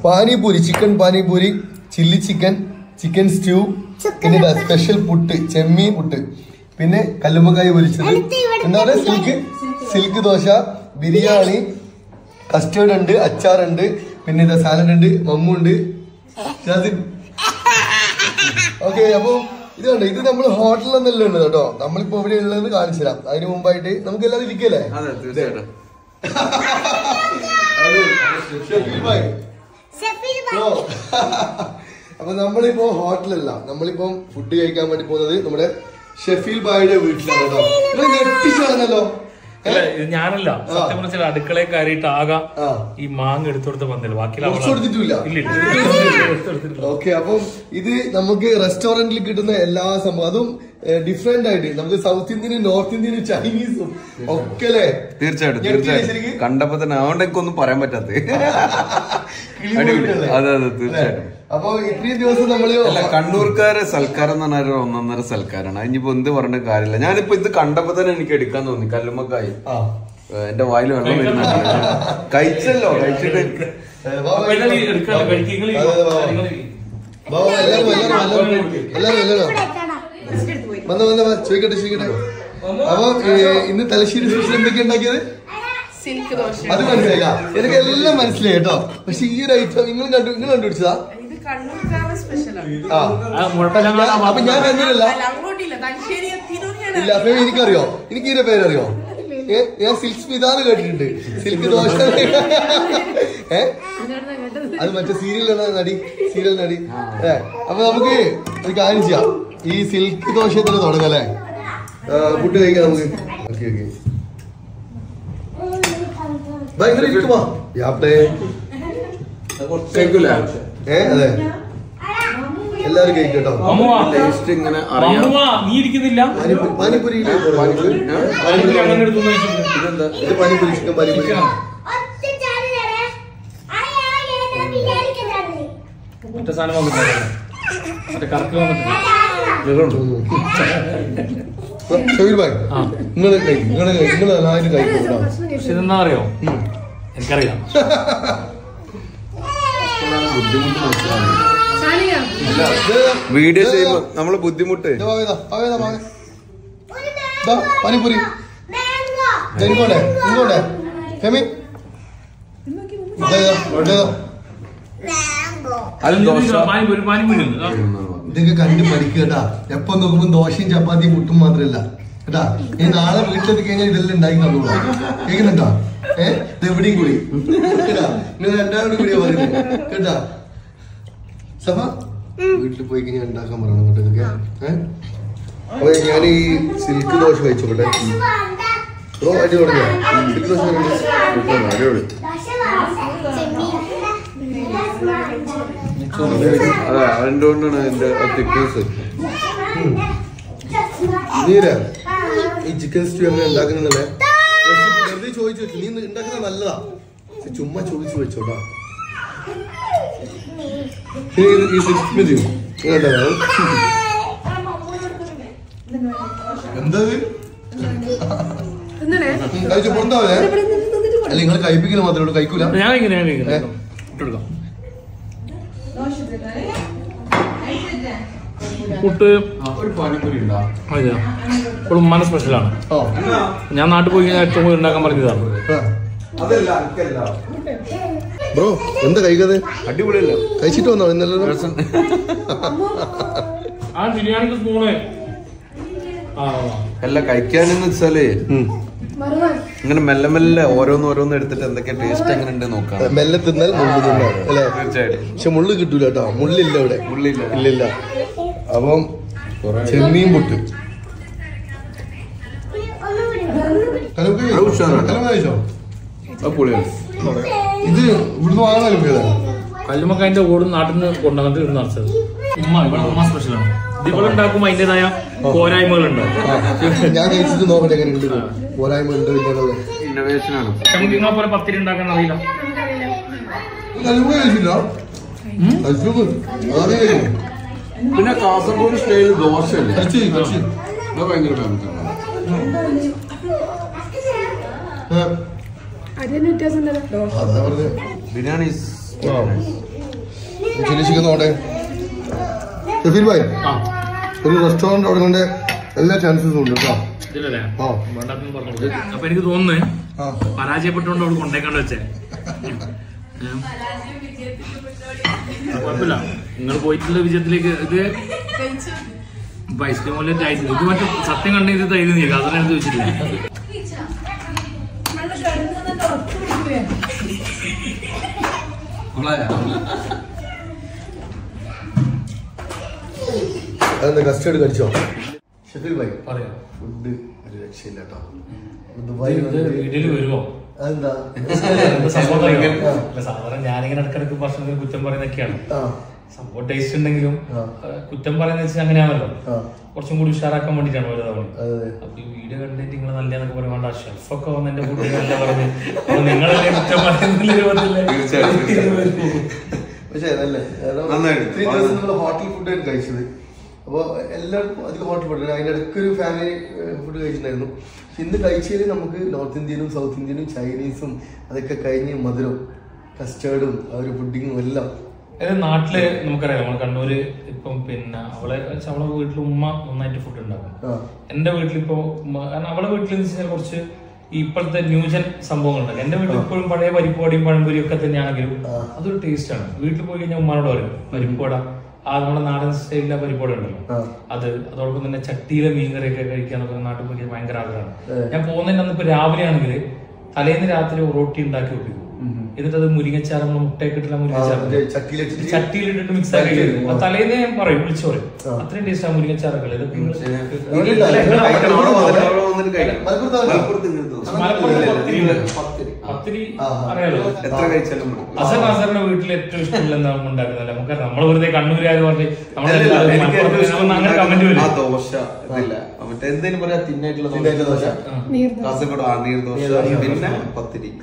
Pani puri chicken panipuri chilli chicken chicken stew പിന്നെ ഇതാ special puttu ചെമ്മീൻ പുട്ട് പിന്നെ കല്ലുമ്മക്കായ പൊരിച്ചത് അടുത്ത് ഇവിടെ എന്താ പറയുക silk silk dosa biryani custard ഉണ്ട് അച്ചാറുണ്ട് പിന്നെ ഇതാ സാലഡ് ഉണ്ട് മമ്മുണ്ട് ഓക്കെ അപ്പൊ ഇത് കണ്ടോ ഇത് നമ്മൾ ഹോട്ടലിൽ നിന്നല്ല ഉള്ളത് കേട്ടോ നമ്മളിപ്പോ ഇവിടെ ഉള്ളത് കാണിച്ചു തരാം അതിന് മുമ്പായിട്ട് നമുക്ക് എല്ലാവരും ഇരിക്കല്ലേ അതെ തീർച്ചയായിട്ടും അത് ഷെഫീൽ ഭായ്. ഷെഫീൽ ഓ. അപ്പൊ നമ്മളിപ്പോ ഹോട്ടലല്ല നമ്മളിപ്പം ഫുഡ് കഴിക്കാൻ വേണ്ടി പോകുന്നത് നമ്മുടെ ഷെഫീൽ ബായുടെ വീട്ടിലാണ് കേട്ടോ നിങ്ങൾ ഞെട്ടിച്ചാണല്ലോ അല്ല ഇത് ഞാനല്ല സത്യം പറഞ്ഞാൽ അടുക്കളയിൽ കയറിയിട്ട് ആകെ ആ. ഈ മാങ്ങ എടുത്തോടുത്ത് വന്നില്ല ബാക്കി കുറച്ച് കൊടുത്തിട്ടില്ല ഇല്ല ഇല്ല ഓക്കെ അപ്പം ഇത് നമുക്ക് റെസ്റ്റോറന്റിൽ കിട്ടുന്ന എല്ലാ സംഭവം അതും ഡിഫറെന്റ് ആയിട്ട് നമുക്ക് സൗത്ത് ഇന്ത്യനും നോർത്ത് ഇന്ത്യനും ചൈനീസും ഒക്കെ അല്ലേ തീർച്ചയായിട്ടും ഞെട്ടിയില്ലേ തീർച്ചയായിട്ടും ശരിക്ക്? കണ്ടപ്പോ തന്നെ അതുകൊണ്ട് എനിക്കൊന്നും പറയാൻ പറ്റാത്ത കിളി അടിപൊളി. പോയിട്ടല്ലേ? അതെ, അതെ, അല്ലേ? തീർച്ചയായിട്ടും. അപ്പൊ ഇത്രയും ദിവസം നമ്മള് അല്ല കണ്ണൂർക്കാരെ സൽക്കാരം എന്ന് പറഞ്ഞാൽ ഒരു ഒന്നൊന്നര സൽക്കാരാണ് അതിനിപ്പോ എന്ത് പറഞ്ഞ കാര്യമില്ല ഞാനിപ്പോ ഇത് കണ്ടപ്പോ തന്നെ എനിക്ക് എടുക്കാൻ തോന്നി കല്ലുമ്മക്കായി ആ ഏഹ് എന്റെ വായിൽ വെള്ളം വരുന്നുണ്ട് കഴിച്ചല്ലോ കഴിച്ചിട്ട് ഏ, വാ, അപ്പൊ എല്ലാവരും എടുക്കാലോ, കഴിക്ക്. നിങ്ങള് അതെ, അതെ, വാ. നിങ്ങള് വാ, വാ, എല്ലാവരും വാ, എല്ലാവരും വാ, എല്ലാവരും വാ. എല്ലാവരും എല്ലാവരും വാ. വന്ന് വന്ന് വാ, ചോദിക്കട്ടെ ചോദിക്കട്ടെ അപ്പൊ ഏ, ഇന്ന് തലശ്ശേരി സ്പെഷ്യൽ എന്തൊക്കെ ഉണ്ടാക്കിയത് സിൽക്ക് ദോശ അത് മനസ്സിലായില്ല എനിക്ക് എല്ലാം മനസ്സിലായി കേട്ടോ പക്ഷെ ഈ ഒരു ഐറ്റം നിങ്ങൾ കണ്ടു നിങ്ങൾ കണ്ടുപിടിച്ചതാ ഇത് കണ്ണൂർക്കാരുടെ സ്പെഷ്യലാണ് ആ ആ, മുഴപ്പിലങ്ങാട് ആ അപ്പൊ ഞാൻ അങ്ങനെയല്ല അല്ല അങ്ങോട്ടില്ല തലശ്ശേരി തിരൂരിലാണ് ഇല്ല അപ്പൊ എനിക്കറിയോ എനിക്ക് ഇതിന്റെ പേരറിയോ ഏ, ഞാൻ സിൽക്ക് സ്മിതാന്ന് കേട്ടിട്ടുണ്ട് സിൽക്ക് ദോശ ഏ അത് മറ്റേ സീരിയലാണ് നടി സീരിയൽ നടി ഏ അപ്പൊ നമുക്ക് ഒരു കാര്യം ചെയ്യാം ഈ സിൽക്ക് ദോശത്തിന് തുടങ്ങാം അല്ലേ ഫുഡ് കഴിക്കാം നമുക്ക് ഓക്കെ ഓക്കെ ഭയങ്കര ഇരിക്കുമോ യാപ്ടേ കഴിക്കൂല ഏ അതെ എല്ലാവരും കഴിക്കും കേട്ടോ മമ്മുവാ, ടേസ്റ്റ് ഇങ്ങനെ അറിയാം മമ്മുവാ, നീ ഇരിക്കുന്നില്ല പാനിപൂരി പാനിപൂരിയില്ലേ പാനിപൂരി പാനിപൂരി അങ്ങനെ എടുത്തു നോക്കി. ഇതെന്താ ഇത് പാനിപൂരി ചിക്കൻ പാനിപൂരി ചിക്കനാണ്. ഒറ്റ ചാടി നേരെ ആയ ആയ ഞാൻ വിചാരിക്കുന്നതാണ് മറ്റേ സാധനം വന്നിട്ടില്ല മറ്റേ കറക്ക് വന്നിട്ടില്ല ഷബീർ ഭായ് ആ. നിങ്ങൾ കഴിക്കും നിങ്ങൾ നിങ്ങൾ നന്നായിട്ട് കഴിക്കും കേട്ടോ പക്ഷെ ഇതെന്താ അറിയോ എനിക്കറിയാം ബുദ്ധിമുട്ട് മനസ്സിലാവും ഇത് വീഡിയോ ഇത് ചെയ്യുമ്പോ നമ്മള് ബുദ്ധിമുട്ട് ഇത് വാ, ഇതാ, വാ, ഇതാ, വാ. ഇതാ, പാനിപൂരി മാംഗോ ദേ ഇങ്ങോട്ടെ ഇങ്ങോട്ടെ ഫെമി ഇതാ, ഇതാ, ഇതാ, ഇതാ. മാംഗോ അത് ദോശ പാനിപൂരി പാനിപൂരി ഉണ്ട്. ആ. ഇതൊക്കെ കണ്ട് പഠിക്കുക കേട്ടാ എപ്പം നോക്കുമ്പോ ദോശയും ചപ്പാത്തിയും മുട്ടും മാത്രല്ല കേട്ടാ ഇനി നാളെ വീട്ടിലെത്തി കഴിഞ്ഞാൽ ഇതെല്ലാം ഉണ്ടാക്കി തന്നോളൂ കേൾക്കുന്നുണ്ടോ ഏ ഇത് എവിടെയും കൂടി കേട്ടാ നിങ്ങൾ രണ്ടാമത് കൂടിയാ പറയുന്നത് കേട്ടാ സഭ വീട്ടിൽ പോയി കഴിഞ്ഞാൽ ഉണ്ടാക്കാൻ പറയണം കേട്ടോ ഇതൊക്കെ ഏ അപ്പൊ ഞാൻ ഈ സിൽക്ക് ദോശ കഴിച്ചോട്ടെ ബ്രോ അടി തുടങ്ങിയ സിൽക്ക് ദോശ എങ്ങനെയുണ്ട്? അടിപൊളി അതെ അതിന്റെ കൊണ്ടാണ് അതിന്റെ തിക്നെസ് നീര ഈ ചിക്കൻ സ്റ്റൂ എങ്ങനെ ഉണ്ടാക്കുന്നതല്ലേ വെറുതെ ചോദിച്ചു വെച്ചു നീ ഉണ്ടാക്കുന്നത് നല്ലതാ പക്ഷെ ചുമ്മാ ചോദിച്ചു വെച്ചോട്ടാ നീ ഇത് ഈ സിക്സ് മിനിറ്റ് എന്താ കഴിച്ചു പുറത്താവേ അല്ല നിങ്ങൾ കഴിപ്പിക്കൽ മാത്രമേ ഉള്ളൂ കഴിക്കൂല ഞാൻ ഇങ്ങനെ ഞാൻ ഇങ്ങനെ ഏ? ഇട്ടെടുക്കാം പുട്ട് ഒരു പാനിപ്പൂരി ഉണ്ടോ അതെ ഇപ്പോൾ ഉമ്മാന്റെ സ്പെഷ്യലാണ് ഓ ഞാൻ നാട്ടിൽ പോയി കഴിഞ്ഞാൽ ഏറ്റവും കൂടുതൽ ഉണ്ടാക്കാൻ പറഞ്ഞതാണ് അതല്ല എനിക്കല്ല ബ്രോ എന്താ കഴിക്കാതെ അടിപൊളിയല്ല കഴിച്ചിട്ട് വന്നോ ഇന്നലെ ആ ബിരിയാണിക്ക് സ്പൂണ് ആ അല്ല കഴിക്കാനെന്ന് വെച്ചാല് ഇങ്ങനെ മെല്ലെ മെല്ലെ ഓരോന്ന് ഓരോന്ന് എടുത്തിട്ട് എന്തൊക്കെ ടേസ്റ്റ് എങ്ങനെ ഉണ്ട് നോക്കാം മെല്ലെ തിന്നാൽ മുള്ളു തിന്നാം അല്ലേ തീർച്ചയായിട്ടും പക്ഷെ മുള്ളു കിട്ടൂല കേട്ടോ മുള്ളില്ല ഇവിടെ മുള്ളില്ല. ഇല്ലില്ല അപ്പം ചെമ്മീൻ പുട്ട് കലമുക്ക് അത് ഉഷാറാണ്. കലമുക്ക് കഴിച്ചോ അത് പൊളിയാണ് ഇത് ഇവിടുന്ന് വാങ്ങാൻ കലമുക്കതാ കല്ലുമക്കായന്റെ കൂടെ നാട്ടിൽ നിന്ന് കൊണ്ടുവന്നിട്ട് ഇരുന്ന് നിറച്ചത് ഉമ്മ ഇവിടെ ഉമ്മ സ്പെഷ്യലാണ് ഇത് ഇവിടെ ഉണ്ടാക്കുമ്പോൾ അതിൻ്റെതായ പോരായ്മകളുണ്ട് ഞാൻ കഴിച്ചിട്ട് നോക്കട്ടെ എങ്ങനെ ഉണ്ട് പോരായ്മ ഉണ്ട് ഇല്ലെന്നുള്ളത് ഇന്നോവേഷൻ ആണ് നമുക്ക് നിങ്ങളെ പോലെ പത്തിരി ഉണ്ടാക്കാൻ അറിയില്ല കലമുക്ക് കഴിച്ചില്ല കഴിച്ചു അതെ കഴിക്കും പിന്നെ കാസർഗോഡ് സ്റ്റൈൽ ദോശയല്ലേ കഴിച്ചു കഴിച്ചു അത് ഭയങ്കര ഫേമസ് ആണ് അതിന് വ്യത്യാസം അതാ പറഞ്ഞത് ബിരിയാണി ചില്ലി ചിക്കൻ നോട്ടെ ഷഫീൽ ഭായ് ആ ഒരു റെസ്റ്റോറന്റ് തുടങ്ങേണ്ട എല്ലാ ചാൻസസും ഉണ്ട് കേട്ടോ ഇതിലല്ലേ ആ വേണ്ടാത്തെന്ന് പറഞ്ഞോളൂ അപ്പൊ എനിക്ക് തോന്നുന്നു ആ പരാജയപ്പെട്ടുകൊണ്ട് അവിടെ കൊണ്ടേക്കാണ്ട് വെച്ചേ ഉം. കുഴപ്പമില്ല നിങ്ങൾ പോയിട്ടുള്ള വിജയത്തിലേക്ക് ഇത് ഇപ്പൊ ഐസ്ക്രീം പോലെ ആയിരുന്നു ഇത് മറ്റേ സത്യം കണ്ട ഇത് തൈര് നീക്കുക അതാണ് ചോദിച്ചിട്ടില്ല അതെന്താ കസ്റ്റേർഡ് കഴിച്ചോ ഷഫീൽ ഭായ് പറയാം ഫുഡ് ഒരു രക്ഷയില്ല കേട്ടോ ഇത് ദുബായ് വന്നിട്ട് വീട്ടിൽ വരുമോ അതെന്താ എന്ത് സംഭവം അറിയോ? അല്ല, സാധാരണ ഞാനിങ്ങനെ ഇടക്കിടക്ക് ഭക്ഷണത്തിന് കുറ്റം പറയുന്നൊക്കെയാണ് ആ സംഭവം ടേസ്റ്റ് ഉണ്ടെങ്കിലും ആ. ഏഹ്, കുറ്റം പറയുന്ന വെച്ചാൽ അങ്ങനെയാണല്ലോ ആ കുറച്ചും കൂടി ഉഷാറാക്കാൻ വേണ്ടിയിട്ടാണ് ഓരോ തവണ അതെ അപ്പൊ ഈ വീഡിയോ കണ്ടിട്ട് നിങ്ങൾ നല്ലതെന്നൊക്കെ പറയുമ്പോൾ ആ ഷെഫൊക്കെ വന്ന് എന്റെ ഫുഡ് നല്ല പറഞ്ഞു അപ്പൊ നിങ്ങളല്ലേ കുറ്റം പറയുന്നില്ല രൂപത്തില് തീർച്ചയായും. പക്ഷേ അതല്ലേ നന്നായിട്ട്. ത്രീ ദിവസം നമ്മൾ ഹോട്ടൽ ഫുഡായിരുന്നു കഴിച്ചത് അപ്പോൾ എല്ലാവർക്കും അധികം ഹോട്ടൽ ഫുഡ് അതിൻ്റെ ഇടയ്ക്ക് ഒരു ഫാമിലി ഫുഡ് കഴിച്ചിട്ടുണ്ടായിരുന്നു പക്ഷെ ഇന്ന് കഴിച്ചതിൽ നമുക്ക് നോർത്ത് ഇന്ത്യനും സൗത്ത് ഇന്ത്യനും ചൈനീസും അതൊക്കെ കഴിഞ്ഞ് മധുരം കസ്റ്റേർഡും ആ ഒരു പുഡിങ്ങും എല്ലാം അതായത് നാട്ടില് നമുക്കറിയാം നമ്മൾ കണ്ണൂര് ഇപ്പം പിന്നെ അവളെ വെച്ചാ അവളെ വീട്ടിൽ ഉമ്മ നന്നായിട്ട് ഫുഡ് ഉണ്ടാക്കും ആ എന്റെ വീട്ടിലിപ്പോ ഉമ്മ- കാരണം അവളെ വീട്ടിൽ എന്ന് വെച്ചാൽ കുറച്ച് ഈ ഇപ്പോഴത്തെ ന്യൂജൻ സംഭവങ്ങളുണ്ട് എന്റെ വീട്ടിൽ ഇപ്പോഴും പഴയ പരിപ്പുവടയും പഴംപൊരിയും ഒക്കെ തന്നെയാണെങ്കിലും അതൊരു ടേസ്റ്റ് ആണ് വീട്ടിൽ പോയി കഴിഞ്ഞാൽ ഉമ്മാനോട് പറയും പരിപ്പുവട ആ നമ്മുടെ നാടൻ സ്റ്റൈലിലെ പരിപ്പുവട ഉണ്ടല്ലോ ആ. അത് അതോടൊപ്പം തന്നെ ചട്ടിയിലെ മീൻകറിയൊക്കെ കഴിക്കാന്നൊക്കെ നാട്ടിൽ പോയി കഴിഞ്ഞാൽ ഭയങ്കര ആഗ്രഹമാണ് ഞാൻ പോകുന്നതിന്റെ അന്ന് ഇപ്പൊ രാവിലെ ആണെങ്കിൽ തലേന്ന് രാത്രി റൊട്ടി ഉണ്ടാക്കി വെപ്പിക്കും എന്നിട്ട് അത് മുരിങ്ങച്ചാറ് നമ്മൾ മുട്ടയൊക്കെ ഇട്ടുള്ള ആ, മുരിങ്ങച്ചാറ് മറ്റേ ചട്ടിയിലിട്ടിട്ട് ചട്ടിയിലിട്ടിട്ട് മിക്സ് ആക്കി കഴിക്കും. അത് തലേന്ന് ഞാൻ പറയും വിളിച്ചു പറയും അത്രയും ടേസ്റ്റ് ആ മുരിങ്ങച്ചാറൊക്കെ ഇതൊക്കെ നിങ്ങള് ഇല്ല, അല്ല, ഇവിടെ ഇവിടെ അവിടെ അവിടെ വന്നിട്ട് വന്നിട്ട് അവിടെ വന്നിട്ട് കഴിക്കാം. മലപ്പുറത്ത് വന്നിട്ട് മലപ്പുറത്ത് ഇങ്ങനത്തെ ദിവസം. മലപ്പുറത്ത് പത്തിരി ഉണ്ട്. പത്തിരി. പത്തിരി ആ, ആ. അറിയാലോ എത്ര കഴിച്ചാലും മടുക്കും. അസർ അസറിന്റെ വീട്ടിൽ ഏറ്റവും ഇഷ്ടമുള്ള എന്താ ഉണ്ടാക്കുന്നില്ല നമുക്ക് നമ്മൾ വെറുതെ കണ്ണൂരുകാർ പറഞ്ഞ് നമ്മളെ അല്ലല്ല, എല്ലാവരും എനിക്ക് ഏറ്റവും മലപ്പുറത്ത് ഇഷ്ടം അങ്ങനെ കമന്റ് ആ വരും ദോശ ഇതില്ല മറ്റേ എന്തേലും പറയാ തിന്നായിട്ടുള്ള തിന്നായിട്ടുള്ള ദോശ. കാസർഗോഡ് ആ നീർദോശ നീർദോശ. പിന്നെ പത്തിരി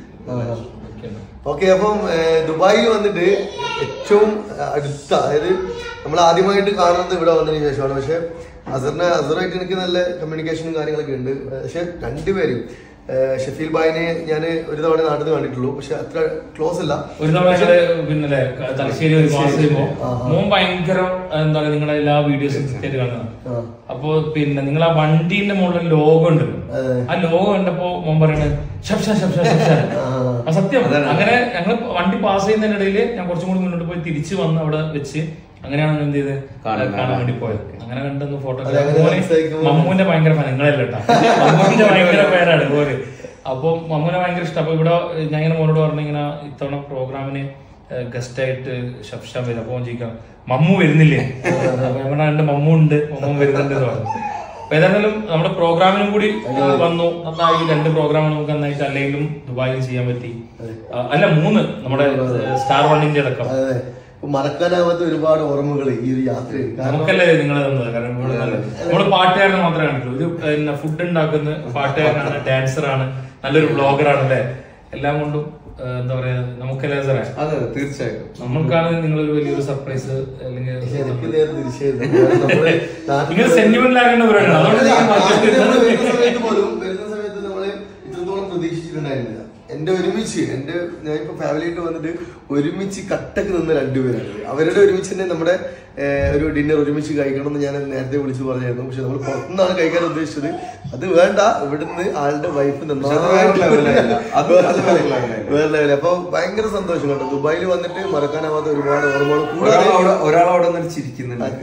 ഓക്കെ അപ്പം ഏഹ്, ദുബായിൽ വന്നിട്ട് ഏറ്റവും അടുത്ത അതായത് നമ്മൾ ആദ്യമായിട്ട് കാണുന്നത് ഇവിടെ വന്നതിന് ശേഷമാണ് പക്ഷെ അസറിനെ അസറായിട്ട് എനിക്ക് നല്ല കമ്മ്യൂണിക്കേഷനും കാര്യങ്ങളൊക്കെ ഉണ്ട് പക്ഷെ രണ്ടുപേരും ഏഹ്, ഷഫീൽ ബായിനെ ഞാൻ ഒരു തവണ നാട്ടിൽ നിന്ന് കണ്ടിട്ടുള്ളൂ പക്ഷെ അത്ര ക്ലോസ് അല്ല ഒരു തവണ ഞങ്ങള് പിന്നെ തലശ്ശേരി ഒരു ക്ലാസ് ചെയ്യുമ്പോ ആ, ആ. മോൻ ഭയങ്കര എന്താ പറയുക നിങ്ങളെ എല്ലാ വീഡിയോസും കൃത്യമായിട്ട് കാണുന്നത് ആ. അപ്പൊ പിന്നെ നിങ്ങൾ ആ വണ്ടീന്റെ മുകളിൽ ലോഗോ ഉണ്ടല്ലോ അതെ. ആ ലോഗോ കണ്ടപ്പോ മോൻ പറയണത് ഷപ് ഷാ ഷപ് ഷാ ഷപ് ഷാ. ആ സത്യം അതാണ്. അങ്ങനെ ഞങ്ങൾ വണ്ടി പാസ് ചെയ്യുന്നതിനിടയിൽ ഞാൻ കുറച്ചും കൂടി മുന്നോട്ട് പോയി തിരിച്ചു വന്ന് അവിടെ വെച്ച് അങ്ങനെയാണ് എന്ത് ചെയ്ത് കാണുന്നത്. കാണാൻ വേണ്ടി പോയത് അങ്ങനെ കണ്ടെന്ന് ഫോട്ടോ അതെ, അങ്ങനെ സംസാരിക്കുമ്പോൾ- മമ്മൂന്റെ ഭയങ്കര ഫാൻ നിങ്ങളല്ല കേട്ടോ മമ്മൂന്റെ ഭയങ്കര പേരാണ് ഓര് അപ്പൊ മമ്മൂനെ ഭയങ്കര ഇഷ്ടം അപ്പൊ ഇവിടെ ഞാൻ ഇങ്ങനെ മോനോട് പറഞ്ഞു ഇങ്ങനെ ഇത്തവണ പ്രോഗ്രാമിന് ഗസ്റ്റ് ആയിട്ട് ഷഫ്ഷാൻ വരും അപ്പൊ ചോദിക്കാം മമ്മു വരുന്നില്ലേ അപ്പൊ ഞാൻ പറഞ്ഞു, "ഉണ്ട്, മമ്മു ഉണ്ട് മമ്മു വരുന്നുണ്ട് എന്ന് പറഞ്ഞു അപ്പൊ ഏതായാലും നമ്മുടെ പ്രോഗ്രാമിനും കൂടി ആ, വന്നു നന്നായി രണ്ട് പ്രോഗ്രാം നമുക്ക് നന്നായിട്ട് അല്ലെങ്കിലും ദുബായിൽ ചെയ്യാൻ പറ്റി ആ, അല്ല മൂന്ന് നമ്മുടെ സ്റ്റാർ വണ്ണിന്റെ അടക്കം അതെ ഇപ്പൊ മറക്കാനാവാത്ത ഒരുപാട് ഓർമ്മകൾ ഈ ഒരു യാത്രയിൽ കാരണം നമുക്കല്ലേ നിങ്ങളെ തന്നത് കാരണം ഇവിടെ നല്ല- നമ്മള് പാട്ടുകാരനെ മാത്രമേ കണ്ടിട്ടുള്ളൂ ഒരു പിന്നെ ഫുഡ് ഉണ്ടാക്കുന്ന പാട്ടുകാരനാണ് ഡാൻസറാണ് നല്ലൊരു ബ്ലോഗറാണ് അല്ലേ എല്ലാം കൊണ്ടും ആ, എന്താ പറയാ നമുക്കല്ലേ സാറേ അതെ അതെ തീർച്ചയായും നമ്മൾക്കാണ് നിങ്ങളൊരു വലിയൊരു സർപ്രൈസ് അല്ലെങ്കിൽ എനിക്ക് നേരെ തിരിച്ചായിരുന്നു കാരണം നമ്മള് നാട്ടിൽ ഇങ്ങനെ സെന്റിമെന്റൽ ആകേണ്ട പരിപാടിയാണ് അതുകൊണ്ട് ഞാൻ നാട്ടിൽ നമ്മള് മാറ്റി വരുന്ന സമയത്ത് പോലും വരുന്ന സമയത്ത് നമ്മള് ഇത്രത്തോളം പ്രതീക്ഷിച്ചിട്ടുണ്ടായിരുന്നില്ല എന്റെ ഒരുമിച്ച് എന്റെ ഞാൻ ഇപ്പൊ ഫാമിലിയായിട്ട് വന്നിട്ട് ഒരുമിച്ച് കട്ടക്ക് നിന്ന രണ്ടുപേരാണ് അവരുടെ ഒരുമിച്ച് തന്നെ നമ്മുടെ ഏഹ്, ഒരു ഡിന്നർ ഒരുമിച്ച് കഴിക്കണം എന്ന് ഞാൻ നേരത്തെ വിളിച്ചു പറഞ്ഞായിരുന്നു പക്ഷെ നമ്മൾ പുറത്തുനിന്നാണ് കഴിക്കാൻ ഉദ്ദേശിച്ചത് അത് വേണ്ട ഇവിടുന്ന് ആളുടെ വൈഫ് പക്ഷെ അത് വേറെ ലെവലായില്ല. അത് അത് വേറെ ലെവലായില്ല. വേറെ ലെവൽ അപ്പൊ ഭയങ്കര സന്തോഷം കേട്ടോ ദുബായിൽ വന്നിട്ട് മറക്കാനാവാത്ത ഒരുപാട് ഓർമ്മകൾ ഒരാൾ കൂടാതെ അവിടെ ഒരാൾ അവിടെ നിന്ന് ചിരിക്കുന്നുണ്ട്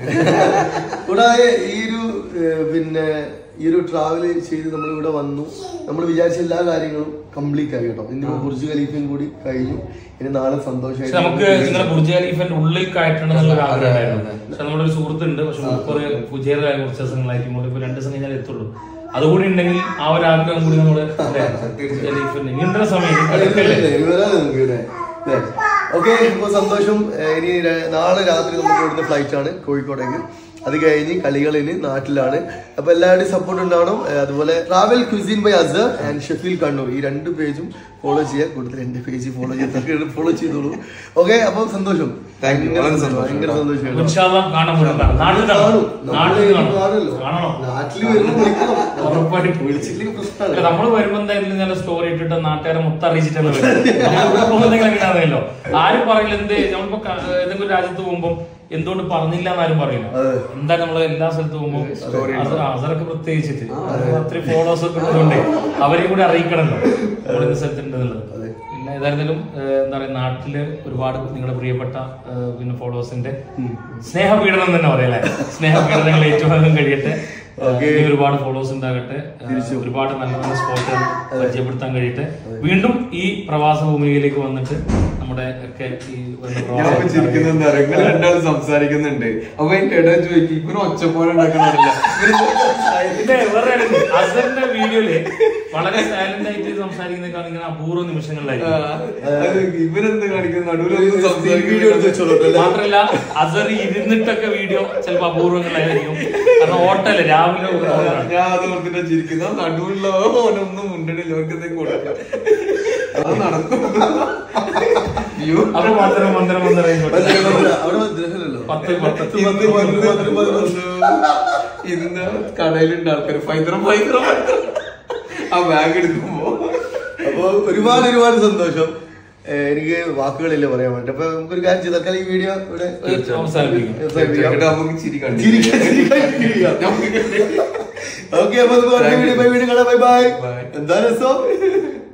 കൂടാതെ ഈ ഒരു ഏഹ്, പിന്നെ ഈ ഒരു ട്രാവൽ ചെയ്ത് നമ്മൾ ഇവിടെ വന്നു നമ്മൾ വിചാരിച്ച എല്ലാ കാര്യങ്ങളും കംപ്ലീറ്റ് ആയി കേട്ടോ ഇന്നിപ്പോ ബുർജ് ഖലീഫയും കൂടി കഴിഞ്ഞു ഇനി നാളെ പക്ഷെ നമുക്ക് സന്തോഷമായിട്ട് നിങ്ങളെ ബുർജ് ഖലീഫിന്റെ ഉള്ളിൽ കയറ്റണം എന്നുള്ള ആഗ്രഹം ഉണ്ടായിരുന്നു പക്ഷെ നമ്മുടെ ഒരു സുഹൃത്തുണ്ട് പക്ഷെ മുപ്പത് ഫുജേറിലായ കുറച്ച് ദിവസങ്ങളായിട്ട് ഇങ്ങോട്ട് ഇപ്പൊ രണ്ട് ദിവസം കഴിഞ്ഞാൽ എത്തുള്ളൂ അതുകൂടി ഉണ്ടെങ്കിൽ ആ ഒരു ആഗ്രഹം കൂടി നമ്മള് ബുർജ് ഖലീഫിന്റെ ഇനി ഉണ്ടല്ലോ സമയം ഇനി കിടക്കല്ലേ? ഓക്കെ ഇപ്പൊ സന്തോഷം ഏഹ്, ഇനി ര- നാളെ രാത്രി നമുക്ക് ഇവിടുന്ന് ഫ്ലൈറ്റ് ആണ് കോഴിക്കോടേക്ക് അത് കഴിഞ്ഞ് കളികളിന് നാട്ടിലാണ് അപ്പൊ എല്ലാവരുടെയും സപ്പോർട്ട് ഉണ്ടാവണം ഏഹ്, അതുപോലെ travel cuisine by Azar and Shafeel Kannur ഈ രണ്ട് പേജും ഫോളോ ചെയ്യുക കൂടുതൽ എന്റെ പേജ് ഫോളോ ചെയ്ത് ഫോളോ ചെയ്തോളൂ ഓക്കെ അപ്പൊ സന്തോഷം താങ്ക് യു വളരെ ഭയങ്കര സന്തോഷം സന്തോഷം കേട്ടോ. ഇൻഷാല്ലാ കാണാൻ പറ്റുന്നതാണ് നാട്ടിൽ കാണും. കാണും നാട്ടിൽ നമ്മള് കാണും കാണുമല്ലോ. കാണണം നാട്ടില് വരുമ്പോ വിളിക്കണം. ഉറപ്പായിട്ടും വിളിച്ചില്ലെങ്കിൽ പ്രശ്നമാണ്. അല്ല, നമ്മള് വരുമ്പോ എന്തായാലും ഞാൻ സ്റ്റോറി ഇട്ടിട്ട് നാട്ടുകാരെ മൊത്തം അറിയിച്ചിട്ടല്ലേ വരും. നമ്മൾ ഇവിടെ പോകുമ്പോ എന്തെങ്കിലും അങ്ങനെ അറിയാലോ ആരും പറയില്ല എന്ത് നമ്മളിപ്പോ ക- ഏതെങ്കിലും രാജ്യത്ത് പോകുമ്പോ എന്തുകൊണ്ട് പറഞ്ഞില്ല എന്നാരും പറയില്ല അതെ. എന്താ നമ്മള് എല്ലാ സ്ഥലത്ത് പോകുമ്പോ അസറൊക്കെ പ്രത്യേകിച്ചിട്ട് അത്രയും ഫോളോസ് ഒക്കെ ഉള്ളതുകൊണ്ട് അവരെയും കൂടി അറിയിക്കണല്ലോ നമ്മൾ ഇന്ന സ്ഥലത്തുണ്ടെന്നുള്ളത് പിന്നെ ഏതായിരുന്നാലും ഏഹ്, എന്താ പറയാ നാട്ടില് ഒരുപാട് നിങ്ങളുടെ പ്രിയപ്പെട്ട ഏഹ്, പിന്നെ ഫോളോവേഴ്സിന്റെ സ്നേഹപീഡനം തന്നെ പറയല്ലേ സ്നേഹപീഡനങ്ങൾ ഏറ്റുവാങ്ങാൻ കഴിയട്ടെ ഏഹ്, ഇനി ഒരുപാട് ഫോളോവേഴ്സ് ഉണ്ടാകട്ടെ ഏഹ്, ഒരുപാട് നല്ല നല്ല സ്പോട്ടുകൾ പരിചയപ്പെടുത്താൻ കഴിയട്ടെ വീണ്ടും ഈ പ്രവാസ ഭൂമിയിലേക്ക് വന്നിട്ട് നമ്മുടെ ഒക്കെ ഈ വരുന്ന ഞാൻ ഇപ്പൊ പ്രവാസ ചിരിക്കുന്നത് നിങ്ങൾ രണ്ടാളും സംസാരിക്കുന്നുണ്ട് അപ്പൊ എനിക്ക് ഇടയിൽ ചോദിക്കും ഇവന് ഒച്ചപ്പാട് ഉണ്ടാക്കണമല്ല പിന്നെ വേറെ കാര്യം, അസറിന്റെ വീഡിയോയില് വളരെ സൈലന്റ് ആയിട്ട് സംസാരിക്കുന്ന ഇങ്ങനെ അപൂർവ നിമിഷങ്ങളിലായിരിക്കും ഇവരെന്ത് കാണിക്കുന്ന നടുവിലൊന്നും വീഡിയോ എടുത്ത് വെച്ചോളൂ കേട്ടോ, അല്ലേ? മാത്രല്ല അസർ ഇരുന്നിട്ടൊക്കെ വീഡിയോ ചിലപ്പോ അപൂർവങ്ങളായിരിക്കും കാരണം ഓട്ടല്ലേ രാവിലെ ഒരു ഓട്ടമാണ്. ഞാൻ അത് ഓർത്തിട്ട് ചിരിക്കുന്ന നടുവിലുള്ള ഓനൊന്നും ഉണ്ടണില്ല അവർക്ക് എന്തെങ്കിലും കൊടുക്കാം അത് നടക്കും അയ്യോ അപ്പൊ മന്ദരം മന്ദരം മന്ദരം ഇങ്ങോട്ട്. അവിടെ ദ്രഹലല്ലോ പത്ത് പത്ത് ഇന്ന് വന്ന് ഇന്ന് കടയിലുണ്ട് ആൾക്കാർ ഫൈതറ ഫൈതറ ആ ബാഗ് എടുക്കുമ്പോ അപ്പൊ ഒരുപാട് ഒരുപാട് സന്തോഷം ഏഹ് എനിക്ക് വാക്കുകളില്ല പറയാൻ വേണ്ടി അപ്പൊ നമുക്കൊരു കാര്യം ചെയ്ത് തൽക്കാലം ഈ വീഡിയോ ഇവിടെ അവസാനിപ്പിക്കും. അവസാനിപ്പിക്കാം. എന്നിട്ട് നമുക്ക് ചിരി കണ്ടു ചിരിക്കാൻ ചിരിക്കാൻ ചിരിക്കാം ഓക്കെ അപ്പൊ നമുക്ക് അടുത്ത വീഡിയോ ബൈ വീഡിയോ കാണാം ബൈ ബൈ Bye. എന്താ രസം